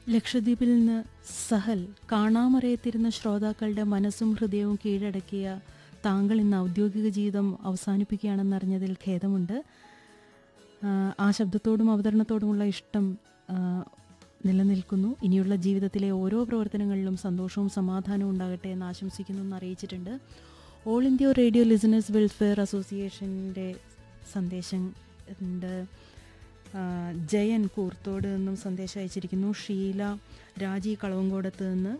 ലക്ഷദ്വീപിൽ നിന്ന് സഹൽ കാണാമറയത്തിരുന്ന ശ്രോതാക്കളുടെ മനസ്സും ഹൃദയവും കീഴടക്കിയ താങ്കൾ ഇന്ന് ഔദ്യോഗിക ജീവിതം അവസാനിപ്പിക്കുകയാണെന്നറിഞ്ഞതിൽ ഖേദമുണ്ട് ആ, ആ ശബ്ദത്തോടും അവതരണത്തോടുമുള്ള ഇഷ്ടം ആ, നിലനിൽക്കുന്നു ഇനിയുള്ള ജീവിതത്തിലെ ഓരോ പ്രവർത്തനങ്ങളിലും സന്തോഷവും സമാധാനവും ഉണ്ടാകട്ടെ എന്ന് ആശംസിക്കുന്നു എന്ന് അറിയിച്ചിട്ടുണ്ട് all India radio listeners welfare അസോസിയേഷൻ്റെ സന്ദേശം ഉണ്ട് ആ, ജയൻ കൂർത്തോട് നിന്നും സന്ദേശം അയച്ചിരിക്കുന്നു ഷീല രാജി കളവങ്കോടത്ത് നിന്ന്